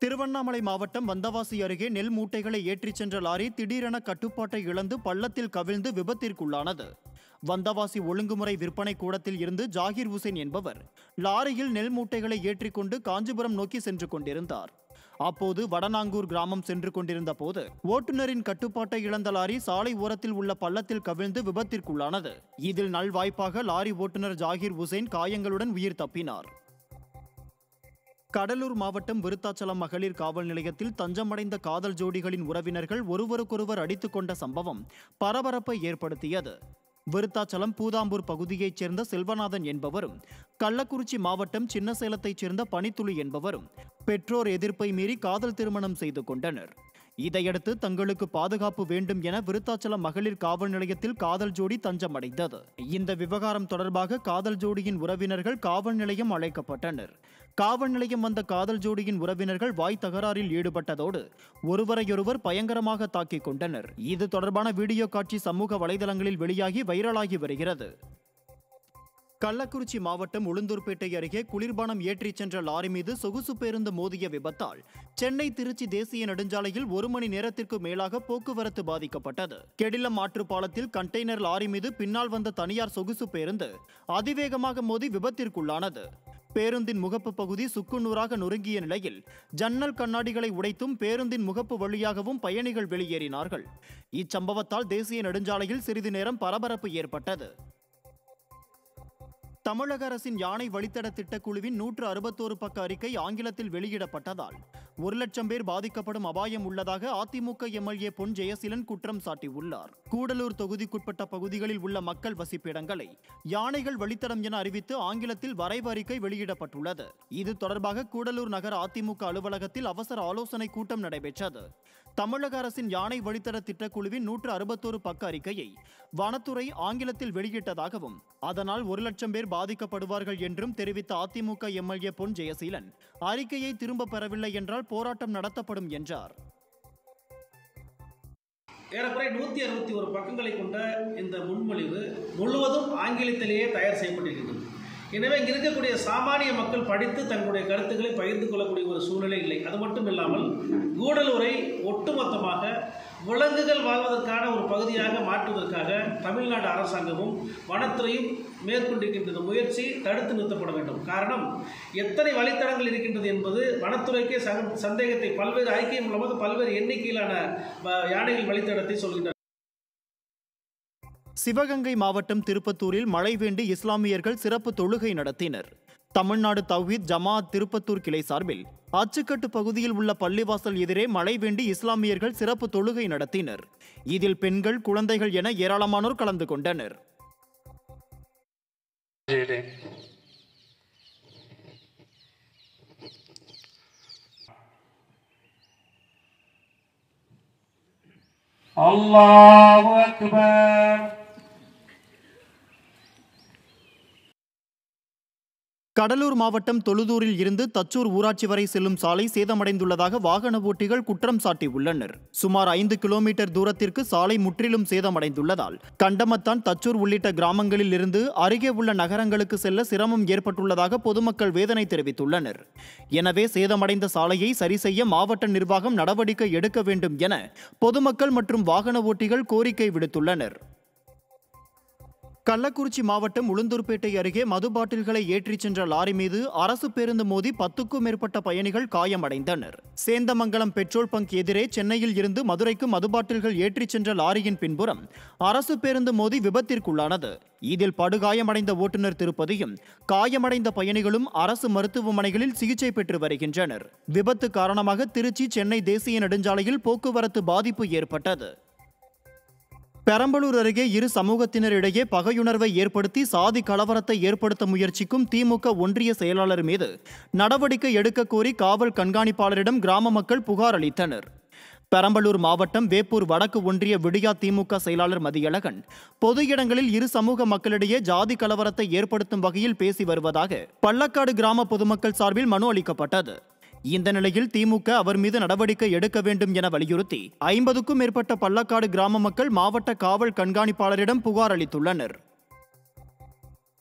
திருவண்ணாமலை மாவட்டம் வந்தவாசி அருகே நெல் மூட்டைகளை ஏற்றிச் சென்ற லாரி திடீரென கட்டுப்பாட்டை இழந்து பள்ளத்தில் கவிழ்ந்து விபத்திற்குள்ளானது வந்தவாசி ஒழுங்குமுறை விற்பனை கூடத்தில் இருந்து ஜாகிர் ஹுசேன் என்பவர் லாரியில் நெல் மூட்டைகளை ஏற்றிக்கொண்டு காஞ்சிபுரம் நோக்கி சென்று கொண்டிருந்தார் அப்போது வடநாங்கூர் கிராமம் சென்று கொண்டிருந்த போது ஓட்டுநரின் கட்டுப்பாட்டை இழந்த லாரி சாலை ஓரத்தில் உள்ள பள்ளத்தில் கவிழ்ந்து விபத்திற்குள்ளானது இதில் நல்வாய்ப்பாக லாரி ஓட்டுநர் ஜாகிர் ஹுசேன் காயங்களுடன் உயிர் தப்பினார் கடலூர் மாவட்டம் விருத்தாச்சலம் மகளிர் காவல் நிலையத்தில் தஞ்சமடைந்த காதல் ஜோடிகளின் உறவினர்கள் ஒருவருக்கொருவர் அடித்துக் கொண்ட சம்பவம் பரபரப்பை ஏற்படுத்தியது விருத்தாச்சலம் பூதாம்பூர் பகுதியைச் சேர்ந்த செல்வநாதன் என்பவரும் கள்ளக்குறிச்சி மாவட்டம் சின்னசேலத்தைச் சேர்ந்த பனித்துளி என்பவரும் பெற்றோர் எதிர்ப்பை மீறி காதல் திருமணம் செய்து கொண்டனர் இதையடுத்து தங்களுக்கு பாதுகாப்பு வேண்டும் என விருத்தாச்சலம் மகளிர் காவல் நிலையத்தில் காதல் ஜோடி தஞ்சமடைந்தது இந்த விவகாரம் தொடர்பாக காதல் ஜோடியின் உறவினர்கள் காவல் நிலையம் அழைக்கப்பட்டனர் காவல் நிலையம் வந்த காதல் ஜோடியின் உறவினர்கள் வாய் தகராறில் ஈடுபட்டதோடு ஒருவரையொருவர் பயங்கரமாக தாக்கிக் கொண்டனர் இது தொடர்பான வீடியோ காட்சி சமூக வலைதளங்களில் வெளியாகி வைரலாகி வருகிறது கள்ளக்குறிச்சி மாவட்டம் உளுந்தூர்பேட்டை அருகே குளிர்பானம் ஏற்றிச் சென்ற லாரி மீது சொகுசு பேருந்து மோதிய விபத்தால் சென்னை திருச்சி தேசிய நெடுஞ்சாலையில் ஒரு மணி நேரத்திற்கு மேலாக போக்குவரத்து பாதிக்கப்பட்டது கெடிலம் ஆற்றுப்பாலத்தில் கண்டெய்னர் லாரி மீது பின்னால் வந்த தனியார் சொகுசு பேருந்து அதிவேகமாக மோதி விபத்திற்குள்ளானது பேருந்தின் முகப்பு பகுதி சுக்குநூறாக நொறுங்கிய நிலையில் ஜன்னல் கண்ணாடிகளை உடைத்தும் பேருந்தின் முகப்பு வழியாகவும் பயணிகள் வெளியேறினார்கள் இச்சம்பவத்தால் தேசிய நெடுஞ்சாலையில் சிறிது நேரம் பரபரப்பு ஏற்பட்டது தமிழக அரசின் யானை வழித்தட திட்டக்குழுவின் நூற்று அறுபத்தோரு பக்க அறிக்கை ஆங்கிலத்தில் வெளியிடப்பட்டதால் ஒரு லட்சம் பேர் பாதிக்கப்படும் அபாயம் உள்ளதாக அதிமுக எம்எல்ஏ பொன் ஜெயசீலன் குற்றம் சாட்டியுள்ளார் கூடலூர் தொகுதிக்குட்பட்ட பகுதிகளில் உள்ள மக்கள் வசிப்பிடங்களை யானைகள் வழித்தடம் என அறிவித்து ஆங்கிலத்தில் வரைவு அறிக்கை வெளியிடப்பட்டுள்ளது இது தொடர்பாக கூடலூர் நகர அதிமுக அலுவலகத்தில் அவசர ஆலோசனை கூட்டம் நடைபெற்றது தமிழக அரசின் யானை வழித்தட திட்டக்குழுவின் நூற்று அறுபத்தோரு பக்க அறிக்கையை வனத்துறை ஆங்கிலத்தில் வெளியிட்டதாகவும் அதனால் ஒரு லட்சம் பேர் பாதிக்கப்படுவார்கள் என்றும் தெரிவித்த அதிமுக எம்எல்ஏ பொன் ஜெயசீலன் அறிக்கையை திரும்ப பெறவில்லை என்றால் போராட்டம் நடத்தப்படும் என்றார் ஏறக்குறைய நூற்றி அறுபத்தி ஒரு பக்கங்களை கொண்ட இந்த முன்மொழிவு முழுவதும் ஆங்கிலத்திலேயே தயார் செய்யப்பட்டிருக்கிறது எனவே இங்கே இருக்கக்கூடிய சாமானிய மக்கள் படித்து தங்களுடைய கருத்துக்களை பகிர்ந்து கொள்ளக்கூடிய ஒரு சூழ்நிலை இல்லை அது மட்டும் இல்லாமல் கூடலூரை ஒட்டுமொத்தமாக விலங்குகள் வாழ்வதற்கான ஒரு பகுதியாக மாற்றுவதற்காக தமிழ்நாடு அரசாங்கமும் வனத்துறையும் மேற்கொண்டிருக்கின்ற இந்த முயற்சி தடுத்து நிறுத்தப்பட வேண்டும் காரணம் எத்தனை வழித்தடங்கள் இருக்கின்றது என்பது வனத்துறைக்கே சக- சந்தேகத்தை பல்வேறு அறிக்கை மூலமாக பல்வேறு எண்ணிக்கையிலான வ- யானைகள் வழித்தடத்தை சொல்கின்றன சிவகங்கை மாவட்டம் திருப்பத்தூரில் மழை வேண்டி இஸ்லாமியர்கள் சிறப்பு தொழுகை நடத்தினர் தமிழ்நாடு தௌஹீத் ஜமாஅத் திருப்பத்தூர் கிளை சார்பில் அச்சுக்கட்டு பகுதியில் உள்ள பள்ளிவாசல் எதிரே மழை வேண்டி இஸ்லாமியர்கள் சிறப்பு தொழுகை நடத்தினர் இதில் பெண்கள் குழந்தைகள் என ஏராளமானோர் கலந்து கொண்டனர் ஜெயலே الله أكبر கடலூர் மாவட்டம் தொழுதூரில் இருந்து தச்சூர் ஊராட்சி வரை செல்லும் சாலை சேதமடைந்துள்ளதாக வாகன ஓட்டிகள் குற்றம் சாட்டியுள்ளனர் சுமார் ஐந்து கிலோமீட்டர் தூரத்திற்கு சாலை முற்றிலும் சேதமடைந்துள்ளதால் கண்டமத்தான் தச்சூர் உள்ளிட்ட கிராமங்களில் இருந்து அருகே உள்ள நகரங்களுக்கு செல்ல சிரமம் ஏற்பட்டுள்ளதாக பொதுமக்கள் வேதனை தெரிவித்துள்ளனர் எனவே சேதமடைந்த சாலையை சரி செய்ய மாவட்ட நிர்வாகம் நடவடிக்கை எடுக்க வேண்டும் என பொதுமக்கள் மற்றும் வாகன ஓட்டிகள் கோரிக்கை விடுத்துள்ளனர் கள்ளக்குறிச்சி மாவட்டம் உளுந்தூர்பேட்டை அருகே மது பாட்டில்களை ஏற்றிச் சென்ற லாரி மீது அரசு பேருந்து மோதி பத்துக்கும் மேற்பட்ட பயணிகள் காயமடைந்தனர் சேந்தமங்கலம் பெட்ரோல் பங்க் எதிரே சென்னையில் இருந்து மதுரைக்கு மது பாட்டில்கள் ஏற்றிச் சென்ற லாரியின் பின்புறம் அரசு பேருந்து மோதி விபத்திற்குள்ளானது இதில் படுகாயமடைந்த ஓட்டுநர் திருப்பதியும் காயமடைந்த பயணிகளும் அரசு மருத்துவமனைகளில் சிகிச்சை பெற்று வருகின்றனர் விபத்து காரணமாக திருச்சி சென்னை தேசிய நெடுஞ்சாலையில் போக்குவரத்து பாதிப்பு ஏற்பட்டது பெரம்பலூர் அருகே இரு சமூகத்தினரிடையே பகையுணர்வை ஏற்படுத்தி சாதி கலவரத்தை ஏற்படுத்த முயற்சிக்கும் திமுக ஒன்றிய செயலாளர் மீது நடவடிக்கை எடுக்க கோரி காவல் கண்காணிப்பாளரிடம் கிராம மக்கள் புகார் அளித்தனர் பெரம்பலூர் மாவட்டம் வேப்பூர் வடக்கு ஒன்றிய விடியா திமுக செயலாளர் மதியழகன் பொது இடங்களில் இரு சமூக மக்களிடையே ஜாதி கலவரத்தை ஏற்படுத்தும் வகையில் பேசி வருவதாக பள்ளக்காடு கிராம பொதுமக்கள் சார்பில் மனு அளிக்கப்பட்டது இந்த நிலையில் திமுக அவர் மீது நடவடிக்கை எடுக்க வேண்டும் என வலியுறுத்தி ஐம்பதுக்கும் மேற்பட்ட பள்ளக்காடு கிராம மக்கள் மாவட்ட காவல் கண்காணிப்பாளரிடம் புகார் அளித்துள்ளனர்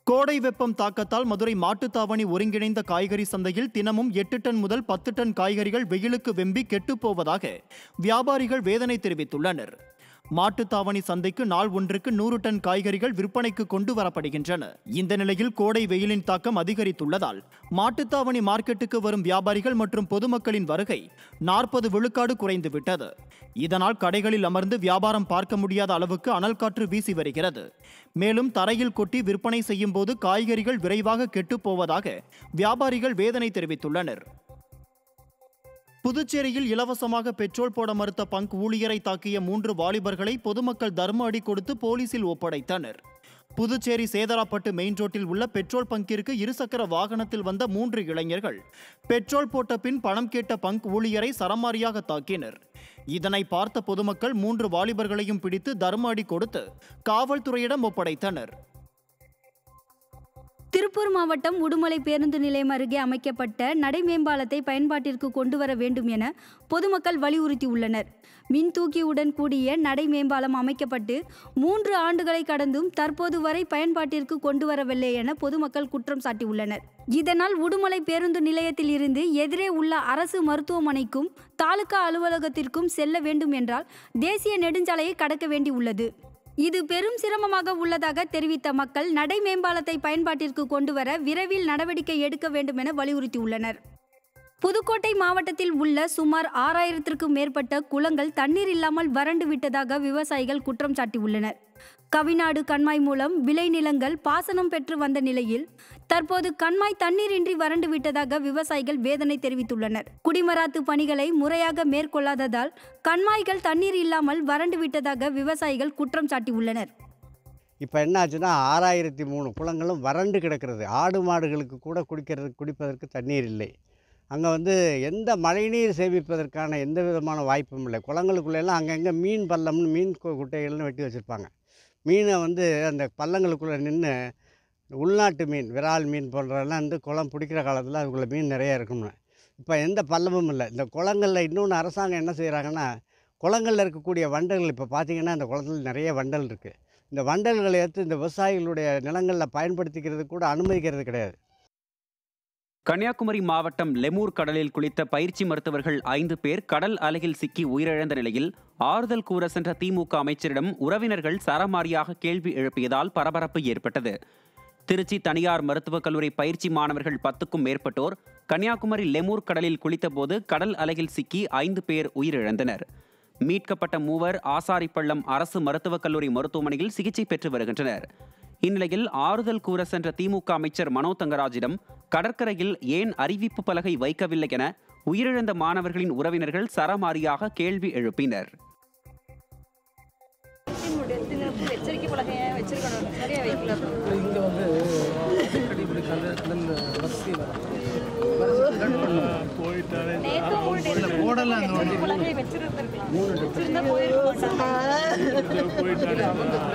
கோடை வெப்பம் தாக்கத்தால் மதுரை மாட்டுத்தாவணி ஒருங்கிணைந்த காய்கறி சந்தையில் தினமும் எட்டு டன் முதல் பத்து டன் காய்கறிகள் வெயிலுக்கு வெம்பி கெட்டுப் போவதாக வியாபாரிகள் வேதனை தெரிவித்துள்ளனர் மாட்டுத்தாவணி சந்தைக்கு நாள் ஒன்றுக்கு நூறு டன் காய்கறிகள் விற்பனைக்கு கொண்டு வரப்படுகின்றன இந்த நிலையில் கோடை வெயிலின் தாக்கம் அதிகரித்துள்ளதால் மாட்டுத்தாவணி மார்க்கெட்டுக்கு வரும் வியாபாரிகள் மற்றும் பொதுமக்களின் வருகை நாற்பது விழுக்காடு குறைந்துவிட்டது இதனால் கடைகளில் அமர்ந்து வியாபாரம் பார்க்க முடியாத அளவுக்கு அனல் காற்று வீசி வருகிறது மேலும் தரையில் கொட்டி விற்பனை செய்யும் போது காய்கறிகள் விரைவாக கெட்டுப் போவதாக வியாபாரிகள் வேதனை தெரிவித்துள்ளனர் புதுச்சேரியில் இலவசமாக பெட்ரோல் போட மறுத்த பங்க் ஊழியரை தாக்கிய மூன்று வாலிபர்களை பொதுமக்கள் தர்ம அடி கொடுத்து போலீசில் ஒப்படைத்தனர் புதுச்சேரி சேதராப்பட்டு மெயின் ரோட்டில் உள்ள பெட்ரோல் பங்கிற்கு இருசக்கர வாகனத்தில் வந்த மூன்று இளைஞர்கள் பெட்ரோல் போட்ட பின் பணம் கேட்ட பங்க் ஊழியரை சரமாரியாக தாக்கினர் இதனை பார்த்த பொதுமக்கள் மூன்று வாலிபர்களையும் பிடித்து தர்ம அடி கொடுத்து காவல்துறையிடம் ஒப்படைத்தனர் திருப்பூர் மாவட்டம் உடுமலை பேருந்து நிலையம் அருகே அமைக்கப்பட்ட நடை மேம்பாலத்தை பயன்பாட்டிற்கு கொண்டு வர வேண்டும் என பொதுமக்கள் வலியுறுத்தியுள்ளனர் மின் தூக்கியுடன் கூடிய நடை மேம்பாலம் அமைக்கப்பட்டு மூன்று ஆண்டுகளை கடந்தும் தற்போது வரை பயன்பாட்டிற்கு கொண்டு வரவில்லை என பொதுமக்கள் குற்றம் சாட்டியுள்ளனர் இதனால் உடுமலை பேருந்து நிலையத்தில் இருந்து எதிரே உள்ள அரசு மருத்துவமனைக்கும் தாலுகா அலுவலகத்திற்கும் செல்ல வேண்டும் என்றால் தேசிய நெடுஞ்சாலையை கடக்க வேண்டியுள்ளது இது பெரும் சிரமமாக உள்ளதாக தெரிவித்த மக்கள் நடை மேம்பாலத்தை பயன்பாட்டிற்கு கொண்டுவர விரைவில் நடவடிக்கை எடுக்க வேண்டும் என வலியுறுத்தியுள்ளனர் புதுக்கோட்டை மாவட்டத்தில் உள்ள சுமார் ஆறாயிரத்திற்கும் மேற்பட்ட குளங்கள் தண்ணீர் இல்லாமல் வறண்டு விட்டதாக விவசாயிகள் குற்றம் சாட்டியுள்ளனர் கவிநாடு கண்மாய் மூலம் விளைநிலங்கள் பாசனம் பெற்று வந்த நிலையில் தற்போது கண்மாய் தண்ணீரின்றி வறண்டு விட்டதாக விவசாயிகள் வேதனை தெரிவித்துள்ளனர் குடிமராத்து பணிகளை முறையாக மேற்கொள்ளாததால் கண்மாய்கள் தண்ணீர் இல்லாமல் வறண்டு விட்டதாக விவசாயிகள் குற்றம் சாட்டியுள்ளனர் இப்போ என்ன ஆச்சுன்னா ஆறாயிரத்தி மூணு குளங்களும் வறண்டு கிடக்கிறது ஆடு மாடுகளுக்கு கூட குடிக்கிறது குடிப்பதற்கு தண்ணீர் இல்லை அங்கே வந்து எந்த மழைநீர் சேமிப்பதற்கான எந்த விதமான வாய்ப்பும் இல்லை குளங்களுக்குள்ளெல்லாம் அங்கங்கே மீன் பள்ளம்னு மீன் கு- குட்டைகள்னு வெட்டி வச்சுருப்பாங்க மீனை வந்து அந்த பள்ளங்களுக்குள்ளே நின்று உள்நாட்டு மீன் விரால் மீன் போன்றதெல்லாம் வந்து குளம் பிடிக்கிற காலத்தில் அதுக்குள்ளே மீன் நிறைய இருக்கும்னு இப்போ எந்த பள்ளமும் இல்லை இந்த குளங்களில் இன்னொன்று அரசாங்கம் என்ன செய்கிறாங்கன்னா குளங்களில் இருக்கக்கூடிய வண்டல்கள் இப்போ பார்த்தீங்கன்னா அந்த குளத்துல நிறைய வண்டல் இருக்குது இந்த வண்டல்களை எடுத்து இந்த விவசாயிகளுடைய நிலங்களில் பயன்படுத்திக்கிறது கூட அனுமதிக்கிறது கிடையாது கன்னியாகுமரி மாவட்டம் லெமூர் கடலில் குளித்த பயிற்சி மருத்துவர்கள் ஐந்து பேர் கடல் அலையில் சிக்கி உயிரிழந்த நிலையில் ஆறுதல் கூற சென்ற திமுக அமைச்சரிடம் உறவினர்கள் சரமாரியாக கேள்வி எழுப்பியதால் பரபரப்பு ஏற்பட்டது திருச்சி தனியார் மருத்துவக் கல்லூரி பயிற்சி மாணவர்கள் பத்துக்கும் மேற்பட்டோர் கன்னியாகுமரி லெமூர் கடலில் குளித்தபோது கடல் அலையில் சிக்கி ஐந்து பேர் உயிரிழந்தனர் மீட்கப்பட்ட மூவர் ஆசாரிப்பள்ளம் அரசு மருத்துவக் கல்லூரி மருத்துவமனையில் சிகிச்சை பெற்று வருகின்றனர் இந்நிலையில் ஆறுதல் கூற சென்ற திமுக அமைச்சர் மனோ தங்கராஜிடம் கடற்கரையில் ஏன் அறிவிப்பு பலகை வைக்கவில்லை என உயிரிழந்த மாணவர்களின் உறவினர்கள் சரமாரியாக கேள்வி எழுப்பினர் எச்சரிக்கை பலகையை வச்சிருக்கணும் சரியா வைக்கல இங்கே வந்து அடிக்கடி இப்படி கடல் கடலில் வசதி வரும் நேத்து மூணு போடல அந்த பலகையை வச்சிருந்திருக்கலாம் வச்சிருந்தா போயிருக்க மாட்டாங்க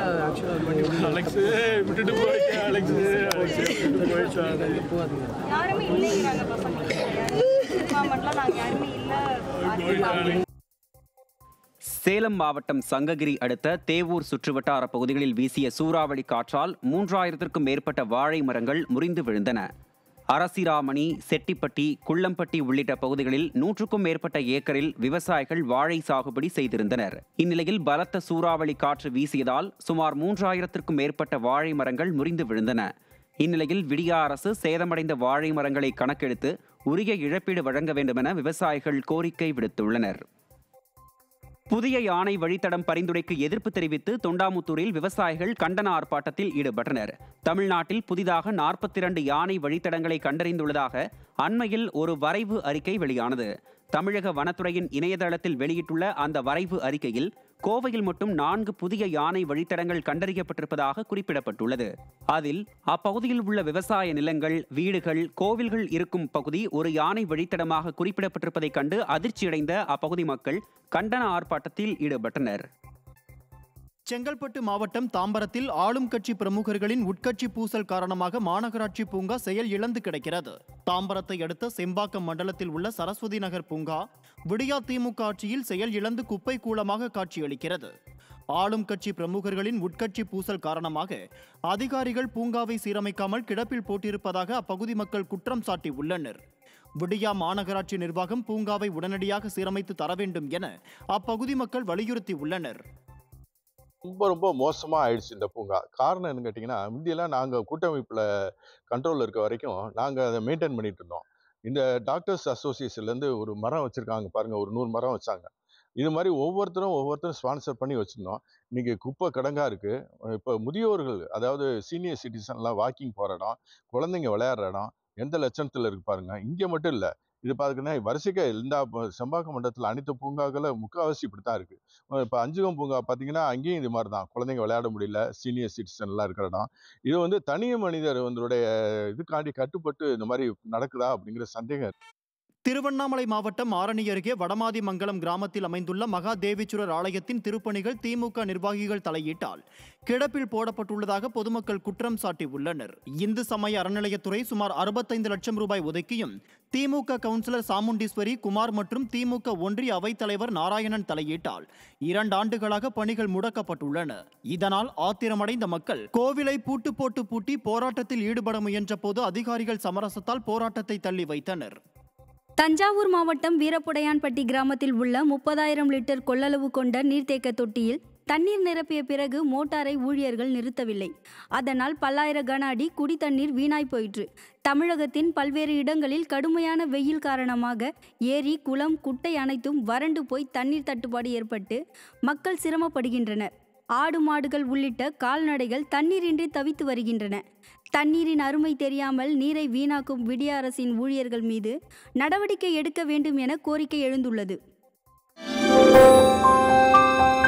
போகாதீங்க யாருமே இல்லைங்கிறாங்க பசங்க டிபார்ட்மெண்ட்லாம் நாங்கள் யாருமே இல்லை சேலம் மாவட்டம் சங்ககிரி அடுத்த தேவூர் சுற்றுவட்டார பகுதிகளில் வீசிய சூறாவளி காற்றால் மூன்றாயிரத்திற்கும் மேற்பட்ட வாழை மரங்கள் முறிந்து விழுந்தன அரசிராமணி செட்டிப்பட்டி குள்ளம்பட்டி உள்ளிட்ட பகுதிகளில் நூற்றுக்கும் மேற்பட்ட ஏக்கரில் விவசாயிகள் வாழை சாகுபடி செய்திருந்தனர் இந்நிலையில் பலத்த சூறாவளி காற்று வீசியதால் சுமார் மூன்றாயிரத்திற்கும் மேற்பட்ட வாழை மரங்கள் முறிந்து விழுந்தன இந்நிலையில் விடியா அரசு சேதமடைந்த வாழை மரங்களை கணக்கெடுத்து உரிய இழப்பீடு வழங்க வேண்டுமென விவசாயிகள் கோரிக்கை விடுத்துள்ளனர் புதிய யானை வழித்தடம் பரிந்துரைக்கு எதிர்ப்பு தெரிவித்து தொண்டாமுத்தூரில் விவசாயிகள் கண்டன ஆர்ப்பாட்டத்தில் ஈடுபட்டனர் தமிழ்நாட்டில் புதிதாக நாற்பத்தி இரண்டு யானை வழித்தடங்களை கண்டறிந்துள்ளதாக அண்மையில் ஒரு வரைவு அறிக்கை வெளியானது தமிழக வனத்துறையின் இணையதளத்தில் வெளியிட்டுள்ள அந்த வரைவு அறிக்கையில் கோவையில் மட்டும் நான்கு புதிய யானை வழித்தடங்கள் கண்டறியப்பட்டிருப்பதாக குறிப்பிடப்பட்டுள்ளது அதில் அப்பகுதியில் உள்ள விவசாய நிலங்கள் வீடுகள் கோவில்கள் இருக்கும் பகுதி ஒரு யானை வழித்தடமாக குறிப்பிடப்பட்டிருப்பதைக் கண்டு அதிர்ச்சியடைந்த அப்பகுதி மக்கள் கண்டன ஆர்ப்பாட்டத்தில் ஈடுபட்டனர் செங்கல்பட்டு மாவட்டம் தாம்பரத்தில் ஆளும் கட்சி பிரமுகர்களின் உட்கட்சி பூசல் காரணமாக மாநகராட்சி பூங்கா செயல் இழந்து கிடக்கிறது தாம்பரத்தை அடுத்த செம்பாக்கம் மண்டலத்தில் உள்ள சரஸ்வதி நகர் பூங்கா விடியா திமுக ஆட்சியில் செயல் இழந்து குப்பை கூலமாக காட்சியளிக்கிறது ஆளும் கட்சி பிரமுகர்களின் உட்கட்சி பூசல் காரணமாக அதிகாரிகள் பூங்காவை சீரமைக்காமல் கிடப்பில் போட்டிருப்பதாக அப்பகுதி மக்கள் குற்றம் சாட்டி உள்ளனர் விடியா மாநகராட்சி நிர்வாகம் பூங்காவை உடனடியாக சீரமைத்து தர வேண்டும் என அப்பகுதி மக்கள் வலியுறுத்தி உள்ளனர் ரொம்ப ரொம்ப மோசமாக ஆயிடுச்சு இந்த பூங்கா காரணம் என்னன்னு கேட்டிங்கன்னா முந்தியெல்லாம் நாங்கள் கூட்டமைப்பில் கண்ட்ரோலில் இருக்க வரைக்கும் நாங்கள் அதை மெயின்டைன் பண்ணிட்டு இருந்தோம் இந்த டாக்டர்ஸ் அசோசியேஷன்லேருந்து ஒரு மரம் வச்சுருக்காங்க பாருங்கள் ஒரு நூறு மரம் வச்சாங்க இது மாதிரி ஒவ்வொருத்தரும் ஒவ்வொருத்தரும் ஸ்பான்சர் பண்ணி வச்சுருந்தோம் இன்றைக்கி குப்பை கிடங்கா இருக்குது இப்போ முதியோர்கள் அதாவது சீனியர் சிட்டிசன்லாம் வாக்கிங் போகிற இடம் குழந்தைங்க விளையாடுற இடம் எந்த லட்சணத்தில் இருக்கு பாருங்க இங்கே மட்டும் இல்லை இது பார்த்தீங்கன்னா வரிசைக்க இந்த செம்பாக்கம் மண்டலத்தில் அனைத்து பூங்காக்களும் முக்கால்வாசி இப்படி தான் இருக்குது இப்போ அஞ்சுகம் பூங்கா பார்த்தீங்கன்னா அங்கேயும் இது மாதிரி தான் குழந்தைங்க விளையாட முடியல சீனியர் சிட்டிசன்லாம் இருக்கிற இடம் இது வந்து தனி மனிதர் வந்துடைய இதுக்காண்டி கட்டுப்பட்டு இந்த மாதிரி நடக்குதா அப்படிங்கிற சந்தேகம் இருக்கு. திருவண்ணாமலை மாவட்டம் ஆரணி அருகே வடமாதிமங்கலம் கிராமத்தில் அமைந்துள்ள மகாதேவீச்சுரர் ஆலயத்தின் திருப்பணிகள் திமுக நிர்வாகிகள் தலையீட்டால் கிடப்பில் போடப்பட்டுள்ளதாக பொதுமக்கள் குற்றம் சாட்டி உள்ளனர் இந்து சமய அறநிலையத்துறை சுமார் அறுபத்தைந்து லட்சம் ரூபாய் ஒதுக்கியும் திமுக கவுன்சிலர் சாமுண்டீஸ்வரி குமார் மற்றும் திமுக ஒன்றிய அவைத்தலைவர் நாராயணன் தலையீட்டால் இரண்டு ஆண்டுகளாக பணிகள் முடக்கப்பட்டுள்ளன இதனால் ஆத்திரமடைந்த மக்கள் கோவிலை பூட்டு போட்டு பூட்டி போராட்டத்தில் ஈடுபட முயன்ற போது அதிகாரிகள் சமரசத்தால் போராட்டத்தை தள்ளி வைத்தனர் தஞ்சாவூர் மாவட்டம் வீரப்புடையான்பட்டி கிராமத்தில் உள்ள முப்பதாயிரம் லிட்டர் கொள்ளளவு கொண்ட நீர்த்தேக்க தொட்டியில் தண்ணீர் நிரப்பிய பிறகு மோட்டாரை ஊழியர்கள் நிறுத்தவில்லை அதனால் பல்லாயிர கன அடி குடி தண்ணீர் வீணாய் போயிற்று தமிழகத்தின் பல்வேறு இடங்களில் கடுமையான வெயில் காரணமாக ஏரி குளம் குட்டை அனைத்தும் வறண்டு போய் தண்ணீர் தட்டுப்பாடு ஏற்பட்டு மக்கள் சிரமப்படுகின்றனர் ஆடு மாடுகள் உள்ளிட்ட கால்நடைகள் தண்ணீரின்றி தவித்து வருகின்றன தண்ணீரின் அருமை தெரியாமல் நீரை வீணாக்கும் விடிய அரசின் ஊழியர்கள் மீது நடவடிக்கை எடுக்க வேண்டும் என கோரிக்கை எழுந்துள்ளது